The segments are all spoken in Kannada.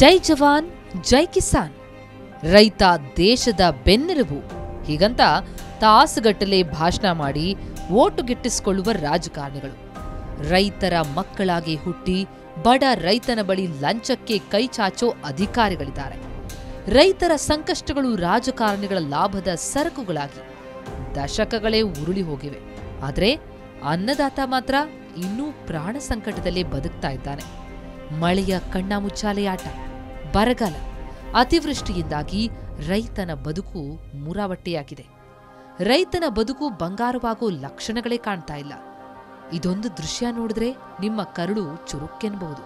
ಜೈ ಜವಾನ್ ಜೈ ಕಿಸಾನ್ ರೈತ ದೇಶದ ಬೆನ್ನೆಲುಬು ಹೀಗಂತ ತಾಸುಗಟ್ಟಲೆ ಭಾಷಣ ಮಾಡಿ ಓಟು ಗಿಟ್ಟಿಸಿಕೊಳ್ಳುವ ರಾಜಕಾರಣಿಗಳು ರೈತರ ಮಕ್ಕಳಾಗಿ ಹುಟ್ಟಿ ಬಡ ರೈತನ ಬಳಿ ಲಂಚಕ್ಕೆ ಕೈ ಚಾಚೋ ಅಧಿಕಾರಿಗಳಿದ್ದಾರೆ ರೈತರ ಸಂಕಷ್ಟಗಳು ರಾಜಕಾರಣಿಗಳ ಲಾಭದ ಸರಕುಗಳಾಗಿ ದಶಕಗಳೇ ಉರುಳಿ ಹೋಗಿವೆ ಆದರೆ ಅನ್ನದಾತ ಮಾತ್ರ ಇನ್ನೂ ಪ್ರಾಣ ಸಂಕಟದಲ್ಲೇ ಬದುಕ್ತಾ ಇದ್ದಾನೆ ಮಳೆಯ ಕಣ್ಣಾಮುಚ್ಚಾಲೆಯಾಟ ಬರಗಾಲ ಅತಿವೃಷ್ಟಿಯಿಂದಾಗಿ ರೈತನ ಬದುಕು ಮುರಾವಟ್ಟೆಯಾಗಿದೆ ರೈತನ ಬದುಕು ಬಂಗಾರವಾಗೋ ಲಕ್ಷಣಗಳೇ ಕಾಣ್ತಾ ಇಲ್ಲ ಇದೊಂದು ದೃಶ್ಯ ನೋಡಿದ್ರೆ ನಿಮ್ಮ ಕರುಳು ಚುರುಕೆನ್ನಬಹುದು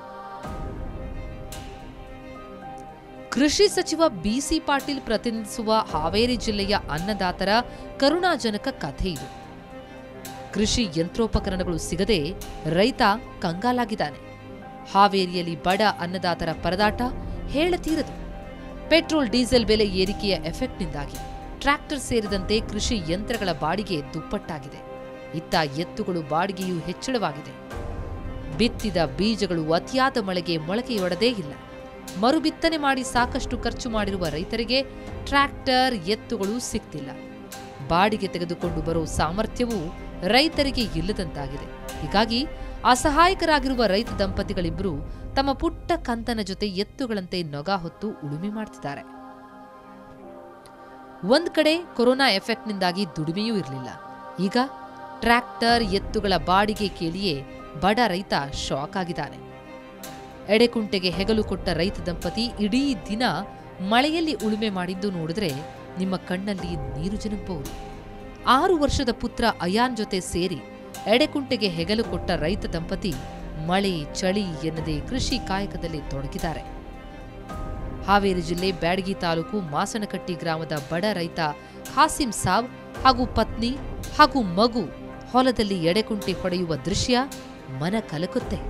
ಕೃಷಿ ಸಚಿವ ಬಿಸಿ ಪಾಟೀಲ್ ಪ್ರತಿನಿಧಿಸುವ ಹಾವೇರಿ ಜಿಲ್ಲೆಯ ಅನ್ನದಾತರ ಕರುಣಾಜನಕ ಕಥೆ ಇದು ಕೃಷಿ ಯಂತ್ರೋಪಕರಣಗಳು ಸಿಗದೆ ರೈತ ಕಂಗಾಲಾಗಿದ್ದಾನೆ ಹಾವೇರಿಯಲ್ಲಿ ಬಡ ಅನ್ನದಾತರ ಪರದಾಟ ಹೇಳತೀರದು ಪೆಟ್ರೋಲ್ ಡೀಸೆಲ್ ಬೆಲೆ ಏರಿಕೆಯ ಎಫೆಕ್ಟ್ನಿಂದಾಗಿ ಟ್ರ್ಯಾಕ್ಟರ್ ಸೇರಿದಂತೆ ಕೃಷಿ ಯಂತ್ರಗಳ ಬಾಡಿಗೆ ದುಪ್ಪಟ್ಟಾಗಿದೆ ಇತ್ತ ಎತ್ತುಗಳು ಬಾಡಿಗೆಯೂ ಹೆಚ್ಚಳವಾಗಿದೆ ಬಿತ್ತಿದ ಬೀಜಗಳು ಅತಿಯಾದ ಮಳೆಗೆ ಮೊಳಕೆಯೊಡದೇ ಇಲ್ಲ ಮರುಬಿತ್ತನೆ ಮಾಡಿ ಸಾಕಷ್ಟು ಖರ್ಚು ಮಾಡಿರುವ ರೈತರಿಗೆ ಟ್ರ್ಯಾಕ್ಟರ್ ಎತ್ತುಗಳು ಸಿಗ್ತಿಲ್ಲ ಬಾಡಿಗೆ ತೆಗೆದುಕೊಂಡು ಬರೋ ಸಾಮರ್ಥ್ಯವೂ ರೈತರಿಗೆ ಇಲ್ಲದಂತಾಗಿದೆ ಹೀಗಾಗಿ ಅಸಹಾಯಕರಾಗಿರುವ ರೈತ ದಂಪತಿಗಳಿಬ್ಬರು ತಮ್ಮ ಪುಟ್ಟ ಕಂತನ ಜೊತೆ ಎತ್ತುಗಳಂತೆ ನೊಗ ಹೊತ್ತು ಉಳುಮೆ ಮಾಡ್ತಿದ್ದಾರೆ ಒಂದ್ ಕಡೆ ಕೊರೋನಾ ಎಫೆಕ್ಟ್ನಿಂದಾಗಿ ದುಡಿಮೆಯೂ ಇರಲಿಲ್ಲ ಈಗ ಟ್ರ್ಯಾಕ್ಟರ್ ಎತ್ತುಗಳ ಬಾಡಿಗೆ ಕೇಳಿಯೇ ಬಡ ರೈತ ಶಾಕ್ ಆಗಿದ್ದಾನೆ ಎಡೆಕುಂಟೆಗೆ ಹೆಗಲು ಕೊಟ್ಟ ರೈತ ದಂಪತಿ ಇಡೀ ದಿನ ಮಳೆಯಲ್ಲಿ ಉಳುಮೆ ಮಾಡಿದ್ದು ನೋಡಿದ್ರೆ ನಿಮ್ಮ ಕಣ್ಣಲ್ಲಿ ನೀರು ಜನುಗಬಹುದು ಆರು ವರ್ಷದ ಪುತ್ರ ಅಯಾನ್ ಜೊತೆ ಸೇರಿ ಎಡೆಕುಂಟೆಗೆ ಹೆಗಲು ಕೊಟ್ಟ ರೈತ ದಂಪತಿ ಮಳೆ ಚಳಿ ಎನ್ನದೆ ಕೃಷಿ ಕಾಯಕದಲ್ಲಿ ತೊಡಗಿದ್ದಾರೆ ಹಾವೇರಿ ಜಿಲ್ಲೆ ಬ್ಯಾಡಗಿ ತಾಲೂಕು ಮಾಸನಕಟ್ಟಿ ಗ್ರಾಮದ ಬಡ ರೈತ ಖಾಸಿಂ ಸಾಬ್ ಹಾಗೂ ಪತ್ನಿ ಹಾಗೂ ಮಗು ಹೊಲದಲ್ಲಿ ಎಡೆಕುಂಟೆ ಹೊಡೆಯುವ ದೃಶ್ಯ ಮನ ಕಲಕುತ್ತೆ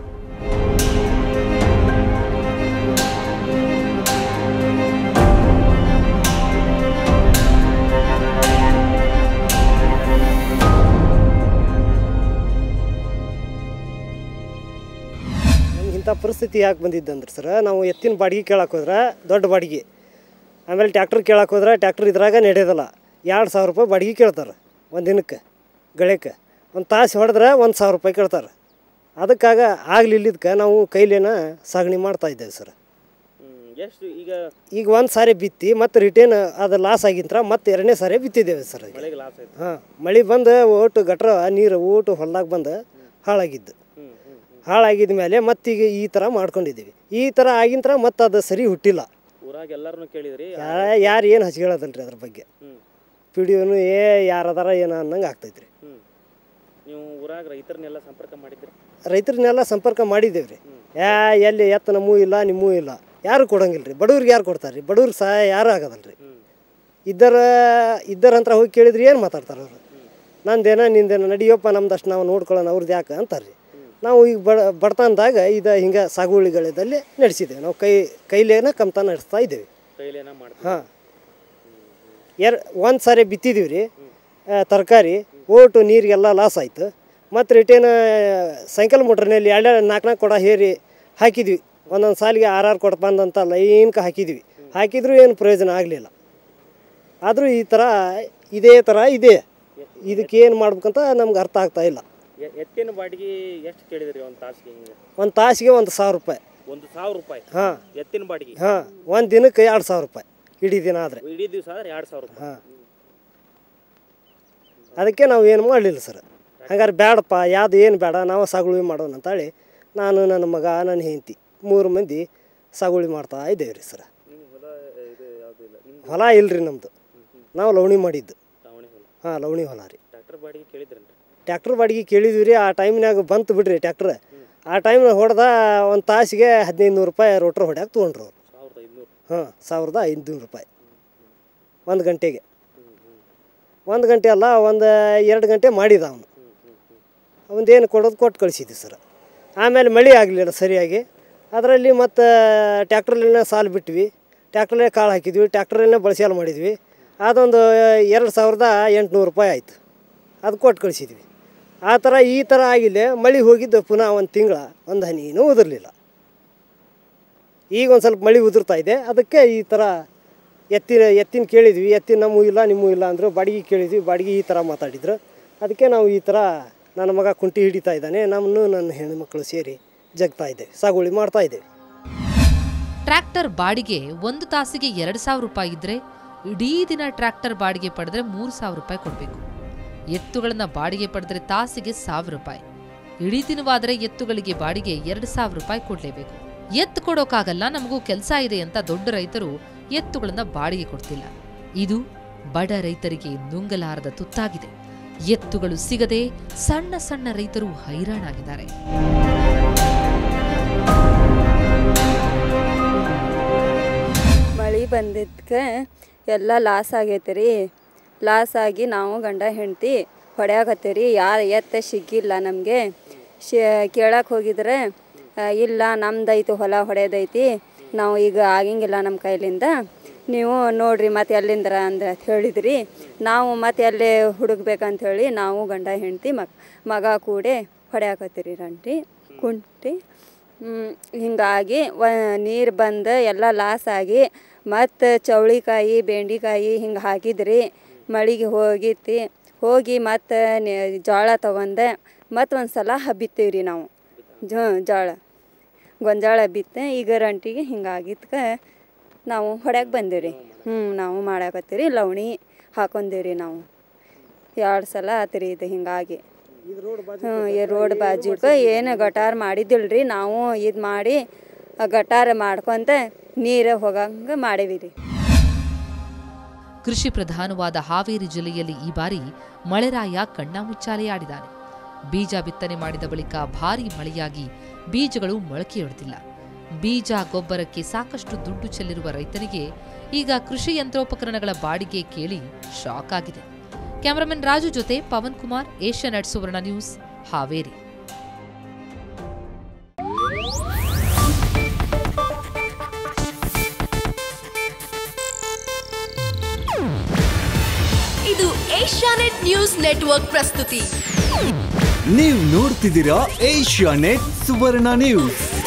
ನಮ್ಗೆ ಇಂಥ ಪರಿಸ್ಥಿತಿ ಯಾಕೆ ಬಂದಿದ್ದಂದ್ರೆ ಸರ್ ನಾವು ಎತ್ತಿನ ಬಾಡಿಗೆ ಕೇಳಕ್ಕೆ ಹೋದ್ರೆ ದೊಡ್ಡ ಬಾಡಿಗೆ ಆಮೇಲೆ ಟ್ಯಾಕ್ಟ್ರ್ ಕೇಳಕ್ಕೆ ಹೋದ್ರೆ ಟ್ಯಾಕ್ಟ್ರ್ ಇದ್ರಾಗ ನಡೆಯೋದಿಲ್ಲ ಎರಡು ಸಾವಿರ ರೂಪಾಯಿ ಬಾಡಿಗೆ ಕೇಳ್ತಾರೆ ಒಂದು ದಿನಕ್ಕೆ ಗಳಕ್ಕೆ ಒಂದು ತಾಸು ಹೊಡೆದ್ರೆ ಒಂದು ಸಾವಿರ ರೂಪಾಯಿ ಕೇಳ್ತಾರೆ ಅದಕ್ಕಾಗ ಆಗ್ಲಿಲ್ಲದಕ್ಕೆ ನಾವು ಕೈಲೇನ ಸಾಗಣೆ ಮಾಡ್ತಾ ಇದ್ದೇವೆ ಸರ್ ಎಷ್ಟು ಈಗ ಈಗ ಒಂದು ಸಾರಿ ಬಿತ್ತಿ ಮತ್ತು ರಿಟರ್ನ್ ಅದು ಲಾಸ್ ಆಗಿಂತ್ರ ಮತ್ತೆ ಎರಡನೇ ಸಾರಿ ಬಿತ್ತಿದ್ದೇವೆ ಸರ್ ಈಗ ಮಳೆಗೆ ಲಾಸ್ ಆಯ್ತು ಹಾಂ ಮಳೆ ಬಂದು ಓಟು ಗಟ್ರ ನೀರು ಓಟು ಹೊಲ್ದಾಗ ಬಂದು ಹಾಳಾಗಿದ್ದು ಹ್ಮ್ ಹ್ಮ್ ಹ್ಮ್ ಹಾಳಾಗಿದ ಮೇಲೆ ಮತ್ತೀಗ ಈ ಥರ ಮಾಡ್ಕೊಂಡಿದ್ದೀವಿ ಈ ಥರ ಆಗಿಂತ್ರ ಮತ್ತೆ ಅದು ಸರಿ ಹುಟ್ಟಿಲ್ಲ ಊರಾಗ ಎಲ್ಲಾರನು ಕೇಳಿದ್ರಿ ಯಾರು ಏನು ಹಚ್ಕೊಳ್ಳೋದಲ್ರಿ ಅದ್ರ ಬಗ್ಗೆ ಹ್ಮ್ ಪಿ ಡಿ ಒನು ಏ ಯಾರದಾರ ಏನು ಅನ್ನಂಗೆ ಆಗ್ತೈತ್ರಿ ಹ್ಮ್ ನೀವು ಊರಾಗ ರೈತರನ್ನೆಲ್ಲ ಸಂಪರ್ಕ ಮಾಡಿದ್ರಿ ರೈತರನ್ನೆಲ್ಲ ಸಂಪರ್ಕ ಮಾಡಿದ್ದೇವೆ ರೀ ಯಾ ಎಲ್ಲಿ ಎತ್ತ ನಮ್ಮೂ ಇಲ್ಲ ನಿಮ್ಮೂ ಇಲ್ಲ ಯಾರು ಕೊಡಂಗಿಲ್ಲ ರೀ ಬಡವ್ರಿಗೆ ಯಾರು ಕೊಡ್ತಾರೆ ರೀ ಬಡವ್ರಿಗೆ ಸಹಾಯ ಯಾರು ಆಗೋದಲ್ಲ ರೀ ಹ್ಮ್ ಇದ್ದರ ಇದ್ದರಂತ್ರ ಹೋಗಿ ಕೇಳಿದ್ರೆ ಏನು ಮಾತಾಡ್ತಾರೆ ಅವರು ನಂದೇನ ನಿಂದೇನ ನಡಿಯಪ್ಪ ನಮ್ದಷ್ಟು ನಾವು ನೋಡ್ಕೊಳ್ಳೋಣ ಅವ್ರದ್ದು ಯಾಕೆ ಅಂತಾರೆ ರೀ ನಾವು ಈಗ ಬಡ ಬಡತನದಾಗ ಇದು ಹಿಂಗೆ ಸಾಗುವಳಿಗಳಿದಲ್ಲಿ ನಡೆಸಿದ್ದೇವೆ ನಾವು ಕೈ ಕೈಲೇನ ಕಮ್ತ ನಡೆಸ್ತಾ ಇದ್ದೇವೆ ಕೈಲೇನ ಮಾಡ್ತೀವಿ ಹಾಂ ಎರ್ ಒಂದು ಸಾರಿ ಬಿತ್ತಿದ್ದೀವಿ ರೀ ತರಕಾರಿ ಓಟು ನೀರಿಗೆಲ್ಲ ಲಾಸ್ ಆಯಿತು ಮತ್ತು ರಿಟೇನ್ ಸೈಕಲ್ ಮೋಟ್ರ್ನಲ್ಲಿ ಎರಡು ನಾಲ್ಕು ನಾಲ್ಕು ಕೊಡ ಹೇರಿ ಹಾಕಿದ್ವಿ ಒಂದೊಂದು ಸಾಲಿಗೆ ಆರಾರು ಕೊಡ ಬಂದಂತ ಲೈನ್ಗೆ ಹಾಕಿದ್ವಿ ಹಾಕಿದ್ರೂ ಏನು ಪ್ರಯೋಜನ ಆಗಲಿಲ್ಲ ಆದರೂ ಈ ಥರ ಇದೇ ಥರ ಇದೆ ಇದಕ್ಕೆ ಏನು ಮಾಡ್ಬೇಕಂತ ನಮ್ಗೆ ಅರ್ಥ ಆಗ್ತಾ ಇಲ್ಲ ಎ- ಎತ್ತಿನ ಬಾಡಿಗೆ ಎಷ್ಟು ಕೇಳಿದ್ರಿ ಒಂದು ತಾಸಿಗೆ ಹಿಂಗೆ ಒಂದು ತಾಸಿಗೆ ಒಂದು ಸಾವಿರ ರೂಪಾಯಿ ಒಂದು ಸಾವಿರ ರೂಪಾಯಿ ಹಾಂ ಎತ್ತಿನ ಬಾಡಿಗೆ ಹಾಂ ಒಂದು ದಿನಕ್ಕೆ ಎರಡು ಸಾವಿರ ರೂಪಾಯಿ ಇಡೀ ದಿನ ಆದರೆ ಇಡೀ ದಿವಸ ಆದ್ರೆ ಎರಡು ಸಾವಿರ ರೂಪಾಯಿ ಹಾಂ ಅದಕ್ಕೆ ನಾವು ಏನು ಮಾಡಲಿಲ್ಲ ಸರ್ ಹಂಗಾರೆ ಬೇಡಪ್ಪ ಯಾವ್ದು ಏನು ಬೇಡ ನಾವು ಸಾಗುವಳಿ ಮಾಡೋಣ ಅಂತೇಳಿ ನಾನು ನನ್ನ ಮಗ ನನ್ನ ಹೆಂಡತಿ ಮೂರು ಮಂದಿ ಸಾಗುವಳಿ ಮಾಡ್ತಾ ಇದ್ದೇವೆ ರೀ ಸರ್ ನಿಮ್ಮ ಹೊಲ ಇದು ಯಾವುದು ಇಲ್ಲ ನಿಮ್ದು ಹೊಲ ಇಲ್ರಿ ನಮ್ಮದು ನಾವು ಲವಣಿ ಮಾಡಿದ್ದು ದಾವಣಿ ಹೊಲ ಹಾಂ ಲವಣಿ ಹೊಲ ರೀ ಟ್ರ್ಯಾಕ್ಟರ್ ಬಾಡಿಗೆ ಕೇಳಿದ್ರೇನ್ರಿ ಟ್ಯಾಕ್ಟ್ರ್ ಬಾಡಿಗೆ ಕೇಳಿದ್ವಿ ರೀ ಆ ಟೈಮ್ನಾಗ ಬಂತು ಬಿಡ್ರಿ ಟ್ಯಾಕ್ಟ್ರ್ ಆ ಟೈಮ್ನಾಗ ಹೊಡೆದ ಒಂದು ತಾಸಿಗೆ ಹದಿನೈದು ನೂರು ರೂಪಾಯಿ ರೋಟ್ರ್ ಹೊಡ್ಯಾಕೆ ತೊಗೊಂಡ್ರು ಅವ್ರು ಸಾವಿರದ ಐದುನೂರು ಹಾಂ ಸಾವಿರದ ಐದುನೂರು ರೂಪಾಯಿ ಒಂದು ಗಂಟೆಗೆ ಒಂದು ಗಂಟೆ ಅಲ್ಲ ಒಂದು ಎರಡು ಗಂಟೆ ಮಾಡಿದ ಅವನು ಅವನದೇನು ಕೊಡೋದು ಕೊಟ್ಟು ಕಳಿಸಿದ್ವಿ ಸರ್ ಆಮೇಲೆ ಮಳೆ ಆಗಲಿಲ್ಲ ಸರಿಯಾಗಿ ಅದರಲ್ಲಿ ಮತ್ತು ಟ್ಯಾಕ್ಟ್ರಲ್ಲಿನ ಸಾಲು ಬಿಟ್ವಿ ಟ್ಯಾಕ್ಟ್ರಲ್ಲೇ ಕಾಳು ಹಾಕಿದ್ವಿ ಟ್ಯಾಕ್ಟ್ರಲ್ಲೇ ಬಳಸ್ಯಾಲ ಮಾಡಿದ್ವಿ ಅದೊಂದು ಎರಡು ಸಾವಿರದ ಎಂಟುನೂರು ರೂಪಾಯಿ ಆಯಿತು ಅದು ಕೊಟ್ಟು ಕಳಿಸಿದ್ವಿ ಆ ಥರ ಈ ಥರ ಆಗಿಲ್ಲ ಮಳೆ ಹೋಗಿದ್ದು ಪುನಃ ಒಂದು ತಿಂಗಳ ಒಂದು ಹನಿನೂ ಉದುರಲಿಲ್ಲ ಈಗ ಒಂದು ಸ್ವಲ್ಪ ಮಳೆ ಉದುರ್ತಾ ಇದೆ ಅದಕ್ಕೆ ಈ ಥರ ಎತ್ತಿನ ಎತ್ತಿನ ಕೇಳಿದ್ವಿ ಎತ್ತಿನ ನಮ್ಮೂ ಇಲ್ಲ ನಿಮ್ಮೂ ಇಲ್ಲ ಅಂದರು ಬಾಡಿಗೆ ಕೇಳಿದ್ವಿ ಬಾಡಿಗೆ ಈ ಥರ ಮಾತಾಡಿದ್ರು ಅದಕ್ಕೆ ನಾವು ಈ ಥರ ನನ್ನ ಮಗ ಕುಂಟಿ ಹಿಡಿತಾ ಇದ್ದಾನೆ ನಮ್ಮನ್ನು ನನ್ನ ಹೆಣ್ಮಕ್ಳು ಸೇರಿ ಜಗ್ತಾ ಇದ್ದೇವೆ ಸಾಗುವಳಿ ಮಾಡ್ತಾ ಇದ್ದೇವೆ ಟ್ರ್ಯಾಕ್ಟರ್ ಬಾಡಿಗೆ ಒಂದು ತಾಸಿಗೆ ಎರಡು ಸಾವಿರ ರೂಪಾಯಿ ಇದ್ರೆ ಇಡೀ ದಿನ ಟ್ರ್ಯಾಕ್ಟರ್ ಬಾಡಿಗೆ ಪಡೆದ್ರೆ ಮೂರು ಸಾವಿರ ರೂಪಾಯಿ ಕೊಡಬೇಕು ಎತ್ತುಗಳನ್ನ ಬಾಡಿಗೆ ಪಡೆದ್ರೆ ತಾಸಿಗೆ ಸಾವಿರ ರೂಪಾಯಿ ಇಡೀ ದಿನವಾದರೆ ಎತ್ತುಗಳಿಗೆ ಬಾಡಿಗೆ ಎರಡು ಸಾವಿರ ರೂಪಾಯಿ ಕೊಡಲೇಬೇಕು ಎತ್ತು ಕೊಡೋಕ್ಕಾಗಲ್ಲ ನಮಗೂ ಕೆಲಸ ಇದೆ ಅಂತ ದೊಡ್ಡ ರೈತರು ಎತ್ತುಗಳನ್ನ ಬಾಡಿಗೆ ಕೊಡ್ತಿಲ್ಲ ಇದು ಬಡ ರೈತರಿಗೆ ನುಂಗಲಾರದ ತುತ್ತಾಗಿದೆ ಎತ್ತುಗಳು ಸಿಗದೆ ಸಣ್ಣ ಸಣ್ಣ ರೈತರು ಹೈರಾಣಾಗಿದ್ದಾರೆ ಮಳೆ ಬಂದಿದ್ದಕ್ಕೆ ಎಲ್ಲ ಲಾಸ್ ಆಗೈತೆ ರೀ ಲಾಸ್ ಆಗಿ ನಾವು ಗಂಡ ಹೆಂಡತಿ ಹೊಡ್ಯಾಕತ್ತೀರಿ ಯಾರು ಎತ್ತ ಸಿಕ್ಕಿಲ್ಲ ನಮಗೆ ಶಿ ಕೇಳಕ್ಕೆ ಹೋಗಿದ್ರೆ ಆ, ಇಲ್ಲ ನಮ್ದೈತಿ ಹೊಲ ಹೊಡೆಯೋದೈತಿ ನಾವು ಈಗ ಆಗಂಗಿಲ್ಲ ನಮ್ಮ ಕೈಲಿಂದ ನೀವು ನೋಡ್ರಿ ಮತ್ತೆ ಎಲ್ಲಿಂದ್ರ ಅಂದ ಅಂತ ಹೇಳಿದ್ರಿ ನಾವು ಮತ್ತೆ ಎಲ್ಲೇ ಹುಡುಕ್ಬೇಕಂತ ಹೇಳಿ ನಾವು ಗಂಡ ಹೆಂಡತಿ ಮಕ್ ಮಗ ಕೂಡೆ ಹೊಡ್ಯಾಕತ್ತೀರಿ ರಂಟಿ ಕುಂಟಿ ಹ್ಮ್, ಹಿಂಗಾಗಿ ವ ನೀರು ಬಂದು ಎಲ್ಲ ಲಾಸ್ ಆಗಿ ಮತ್ತು ಚೌಳಿಕಾಯಿ ಬೆಂಡಿಕಾಯಿ ಹಿಂಗೆ ಹಾಕಿದ್ರಿ ಮಳೆಗೆ ಹೋಗಿತ್ತು ಹೋಗಿ ಮತ್ತು ಜೋಳ ತೊಗೊಂಡೆ ಮತ್ತು ಒಂದು ಸಲ ಹಬ್ಬಿತ್ತೀವಿ ರೀ ನಾವು ಜ ಜೋಳ ಗೊಂಜಾಳ ಬಿತ್ತೆ ಈಗ ರಂಟಿಗೆ ಹಿಂಗಾಗಿದ್ಕೆ ನಾವು ಹೊಡ್ಯಾಕೆ ಬಂದೀವಿ ಹ್ಞೂ ನಾವು ಮಾಡಾಕತ್ತೀವಿ ಲವಣಿ ಹಾಕೊಂಡೀವಿ ನಾವು ಎರಡು ಸಲ ಆತ್ರಿ ಇದು ಹಿಂಗಾಗಿ ಹ್ಞೂ ಈ ರೋಡ್ ಬಾಜುಕ ಏನು ಗಟಾರ ಮಾಡಿದ್ದಿಲ್ರಿ ನಾವು ಇದು ಮಾಡಿ ಆ ಗಟಾರ ಮಾಡ್ಕೊಂತ ನೀರು ಹೋಗಂಗೆ ಮಾಡೀವಿ ರೀ ಕೃಷಿ ಪ್ರಧಾನವಾದ ಹಾವೇರಿ ಜಿಲ್ಲೆಯಲ್ಲಿ ಈ ಬಾರಿ ಮಳೆರಾಯ ಕಣ್ಣಾಮುಚ್ಚಾಲೆಯಾಡಿದ್ದಾನೆ ಬೀಜ ಬಿತ್ತನೆ ಮಾಡಿದ ಬಳಿಕ ಭಾರೀ ಮಳೆಯಾಗಿ ಬೀಜಗಳು ಮೊಳಕೆಯೊಡೆದಿಲ್ಲ ಬೀಜ ಗೊಬ್ಬರಕ್ಕೆ ಸಾಕಷ್ಟು ದುಡ್ಡು ಚೆಲ್ಲಿರುವ ರೈತನಿಗೆ ಈಗ ಕೃಷಿ ಯಂತ್ರೋಪಕರಣಗಳ ಬಾಡಿಗೆ ಕೇಳಿ ಶಾಕ್ ಆಗಿದೆ ಕ್ಯಾಮರಾಮನ್ ರಾಜು ಜೊತೆ ಪವನ್ ಕುಮಾರ್ ಏಷ್ಯಾನೆಟ್ ಸುವರ್ಣ ನ್ಯೂಸ್ ಹಾವೇರಿ ಇದು ಏಷ್ಯಾನೆಟ್ ನ್ಯೂಸ್ ನೆಟ್ವರ್ಕ್ ಪ್ರಸ್ತುತಿ ನೀವು ನೋಡ್ತಿದ್ದೀರಾ ಏಷ್ಯಾ ನೆಟ್ ಸುವರ್ಣ ನ್ಯೂಸ್